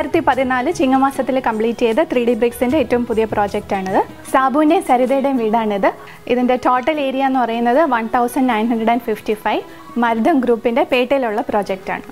രണ്ടായിരത്തി പതിനാല് ചിങ്ങമാസത്തിൽ കംപ്ലീറ്റ് ചെയ്ത ത്രീ ഡി ബ്രിക്സിൻ്റെ ഏറ്റവും പുതിയ പ്രോജക്റ്റാണിത് സാബുവിൻ്റെയും സരിതയുടെയും വീടാണിത് ഇതിൻ്റെ ടോട്ടൽ ഏരിയ എന്ന് പറയുന്നത് one thousand nine hundred and fifty five Marutham ഗ്രൂപ്പിൻ്റെ പേട്ടയിലുള്ള പ്രോജക്റ്റാണ്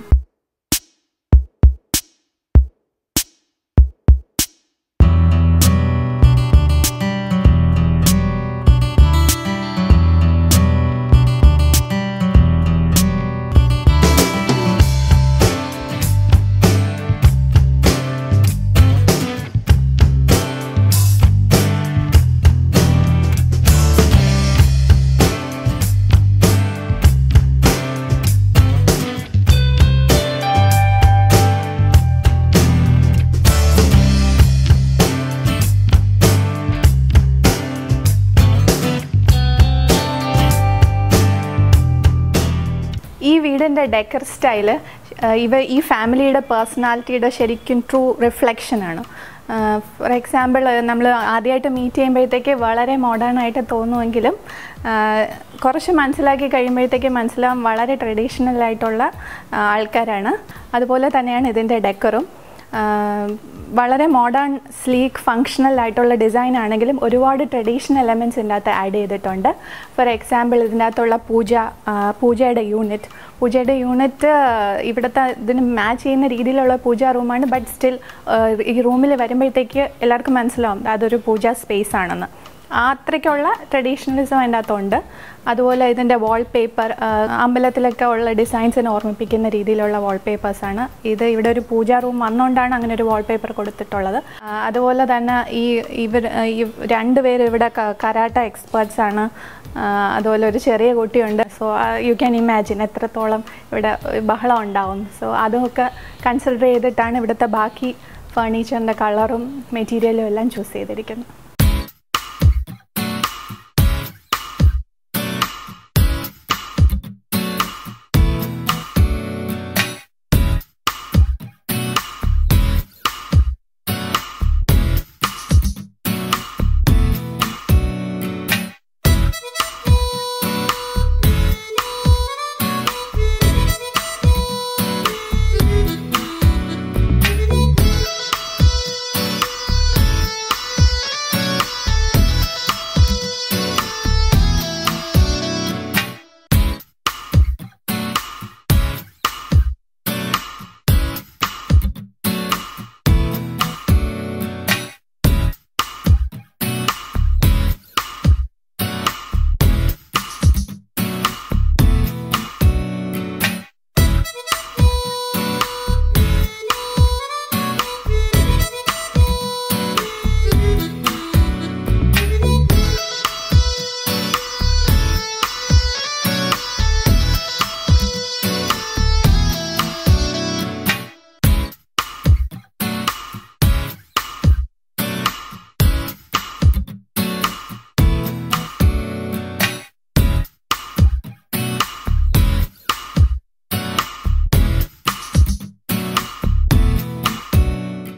ഈ വീടിൻ്റെ ഡെക്കർ സ്റ്റൈല് ഇവ ഈ ഫാമിലിയുടെ പേഴ്സണാലിറ്റിയുടെ ശരിക്കും ട്രൂ റിഫ്ലക്ഷനാണ് ഫോർ എക്സാമ്പിൾ നമ്മൾ ആദ്യമായിട്ട് മീറ്റ് ചെയ്യുമ്പോഴത്തേക്ക് വളരെ മോഡേൺ ആയിട്ട് തോന്നുമെങ്കിലും ആ, കുറച്ച് മനസ്സിലാക്കി കഴിയുമ്പോഴത്തേക്ക് മനസ്സിലാവും വളരെ ട്രഡീഷണൽ ആയിട്ടുള്ള ആ, ആൾക്കാരാണ് അതുപോലെ തന്നെയാണ് ഇതിൻ്റെ ഡെക്കറും ആഹ് വളരെ മോഡേൺ സ്ലീക്ക് ഫങ്ഷണൽ ആയിട്ടുള്ള ഡിസൈൻ ആണെങ്കിലും ഒരുപാട് ട്രഡീഷണൽ എലമെൻറ്റ്സ് ഇതിൻ്റെ അകത്ത് ആഡ് ചെയ്തിട്ടുണ്ട് ഫോർ എക്സാമ്പിൾ ഇതിൻ്റെ അകത്തുള്ള പൂജ ആഹ് പൂജയുടെ യൂണിറ്റ് പൂജയുടെ യൂണിറ്റ് ഇവിടുത്തെ ഇതിന് മാച്ച് ചെയ്യുന്ന രീതിയിലുള്ള പൂജ റൂമാണ് ബട്ട് സ്റ്റിൽ ഈ റൂമിൽ വരുമ്പോഴത്തേക്ക് എല്ലാവർക്കും മനസ്സിലാവും അതൊരു പൂജ സ്പേസ് ആണെന്ന് ആ അത്രയ്ക്കുള്ള ട്രഡീഷണലിസം അതിൻ്റെ അകത്തുണ്ട് അതുപോലെ ഇതിൻ്റെ വാൾപേപ്പർ അമ്പലത്തിലൊക്കെ ഉള്ള ഡിസൈൻസിനെ ഓർമ്മിപ്പിക്കുന്ന രീതിയിലുള്ള വാൾപേപ്പേഴ്സാണ് ഇത് ഇവിടെ ഒരു പൂജാ റൂം വന്നുകൊണ്ടാണ് അങ്ങനെ ഒരു വാൾപേപ്പർ കൊടുത്തിട്ടുള്ളത് ആ, അതുപോലെ തന്നെ ഈ ഇവർ ഈ രണ്ടുപേരും ഇവിടെ കരാട്ട എക്സ്പേർട്സ് ആണ് ആ, അതുപോലെ ഒരു ചെറിയ കുട്ടിയുണ്ട് സോ യു ക്യാൻ ഇമാജിൻ എത്രത്തോളം ഇവിടെ ബഹളം ഉണ്ടാവും സോ അതൊക്കെ കൺസിഡർ ചെയ്തിട്ടാണ് ഇവിടുത്തെ ബാക്കി ഫർണിച്ചറിൻ്റെ കളറും മെറ്റീരിയലും എല്ലാം ചൂസ് ചെയ്തിരിക്കുന്നത്